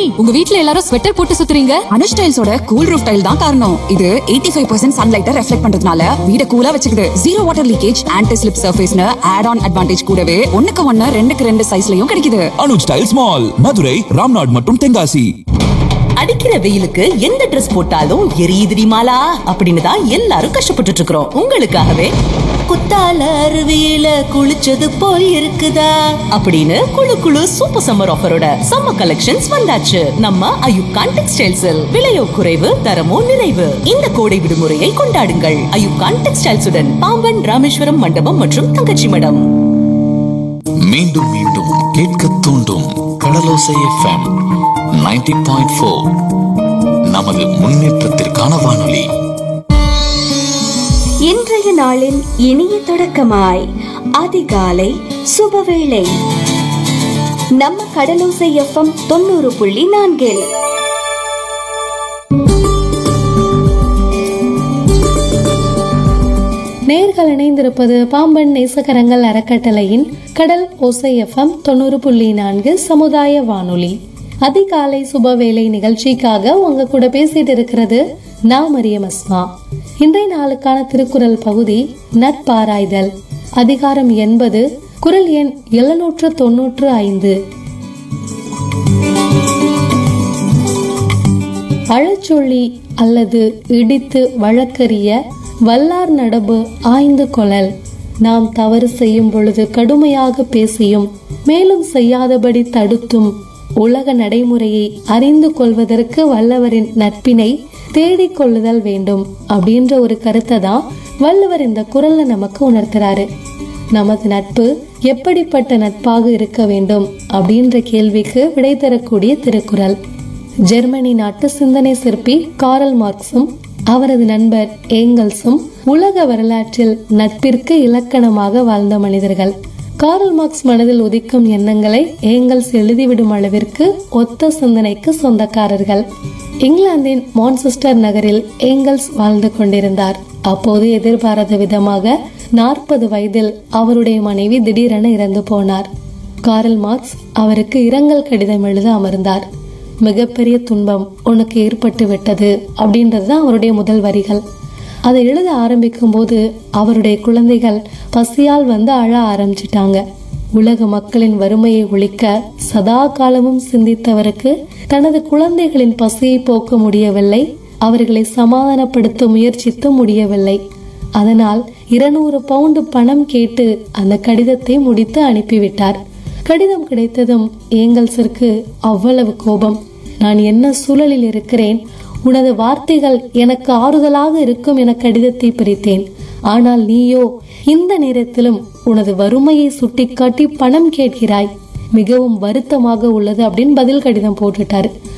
உங்க வீட்ல எல்லாரும் ஸ்வெட்டர் போட்டு சுத்துறீங்க அனுஷ் டைல்ஸோட கூல் ரூஃப் டைல் தான் காரணம் இது 85% ஃபைவ் பர்சன்ட் சன்லைட்டை ரெஃப்ளெக்ட் பண்றதுனால வீட கூலா வச்சுக்குது zero water leakage anti slip சர்ஃபேஸ்னு ஆட் ஆன் அட்வான்டேஜ் கூடவே ஒண்ணுக்கு ஒண்ணு ரெண்டுக்கு ரெண்டு சைஸ்லயும் கிடைக்குது அனுஜ் டைல்ஸ் மால் மதுரை ராம்நாட் மற்றும் தென்காசி அடிக்கிற வெயிலுக்கு எந்த ட்ரெஸ் போட்டாலும் எரியுதுடி மாலா அப்படின்னு தான் எல்லாரும் கஷ்டப்பட்டுட்டு இருக்கிறோம் உங்களுக்காகவே குத்தால அருவியில குளிச்சது போல் இருக்குதா அப்படின்னு குளு குளு சூப்பர் சம்மர் ஆஃபரோட சம்மர் கலெக்ஷன்ஸ் வந்தாச்சு நம்ம அயுப்கான் டெக்ஸ்டைல்ஸில் விலையோ குறைவு தரமோ நிறைவு இந்த கோடை விடுமுறையை கொண்டாடுங்கள் அயுப்கான் டெக்ஸ்டைல்ஸுடன் பாம்பன் ராமேஸ்வரம் மண்டபம் மற்றும் தங்கச்சி மடம் மீண்டும் மீண்டும் கேட்க தூண்டும் கடலோசை எஃப்எம் 90.4 பாயிண்ட் ஃபோர் நமது முன்னேற்றத்திற்கான வானொலி இன்றைய நாளின் இனிய தொடக்கமாய் அதிகாலை சுபவேளை நம்ம கடலோசை எஃப்எம் தொண்ணூறு புள்ளி நான்கில் நேர்கள் இணைந்திருப்பது பாம்பன் நேசகரங்கள் அறக்கட்டளையின் கடல் ஓசை எஃப்எம் தொண்ணூறு புள்ளி நான்கு சமுதாய வானொலி அதிகாலை சுபவேளை நிகழ்ச்சிக்காக உங்க கூட பேசிட்டு இருக்கிறது நான் மரியம் அஸ்மா இன்றைய நாளுக்கான திருக்குறள் பகுதி நட்பாராய்தல் அதிகாரம் எண்பது குரல் எண் எழுநூற்று தொன்னூற்று ஐந்து அழச்சொல்லி அல்லது இடித்து வழக்கறிய வல்லார் நடபு ஆய்ந்து கொள்ளல் நாம் தவறு செய்யும் பொழுது கடுமையாக பேசியும் மேலும் செய்யாதபடி தடுத்தும் உலக நடைமுறையை அறிந்து கொள்வதற்கு வல்லவரின் நட்பினை தேடிக் கொள்ளுதல் வேண்டும் அப்படின்ற ஒரு கருத்தை தான் வள்ளுவர் இந்த குரல்ல நமக்கு உணர்த்துறாரு நமது நட்பு எப்படிப்பட்ட நட்பாக இருக்க வேண்டும் அப்படின்ற கேள்விக்கு விடை தரக்கூடிய திருக்குறள் ஜெர்மனி நாட்டு சிந்தனை சிற்பி காரல் மார்க்ஸும் அவரது நண்பர் ஏங்கல்ஸும் உலக வரலாற்றில் நட்பிற்கு இலக்கணமாக வாழ்ந்த மனிதர்கள் காரல் மார்க்ஸ் மனதில் உதிக்கும் எண்ணங்களை ஏங்கல்ஸ் எழுதிவிடும் அளவிற்கு ஒத்த சிந்தனைக்கு சொந்தக்காரர்கள் இங்கிலாந்தின் மான்செஸ்டர் நகரில் ஏங்கல்ஸ் வாழ்ந்து கொண்டிருந்தார் அப்போது எதிர்பாராத விதமாக நாற்பது வயதில் அவருடைய மனைவி திடீரென இறந்து போனார் காரல் மார்க்ஸ் அவருக்கு இரங்கல் கடிதம் எழுத அமர்ந்தார் மிகப்பெரிய துன்பம் உனக்கு ஏற்பட்டு விட்டது அப்படின்றது தான் அவருடைய முதல் வரிகள் அதை எழுத ஆரம்பிக்கும் போது அவருடைய குழந்தைகள் பசியால் வந்து அழ ஆரம்பிச்சிட்டாங்க உலக மக்களின் வறுமையை ஒழிக்க சதா காலமும் சிந்தித்தவருக்கு தனது குழந்தைகளின் பசியை போக்க முடியவில்லை அவர்களை சமாதானப்படுத்த முயற்சித்து முடியவில்லை அதனால் இருநூறு பவுண்டு பணம் கேட்டு அந்த கடிதத்தை முடித்து அனுப்பிவிட்டார் கடிதம் கிடைத்ததும் ஏங்கல்ஸிற்கு அவ்வளவு கோபம் நான் என்ன சூழலில் இருக்கிறேன் உனது வார்த்தைகள் எனக்கு ஆறுதலாக இருக்கும் என கடிதத்தை பிரித்தேன் ஆனால் நீயோ இந்த நேரத்திலும் உனது வறுமையை சுட்டிக்காட்டி பணம் கேட்கிறாய் மிகவும் வருத்தமாக உள்ளது அப்படின்னு பதில் கடிதம் போட்டுட்டாரு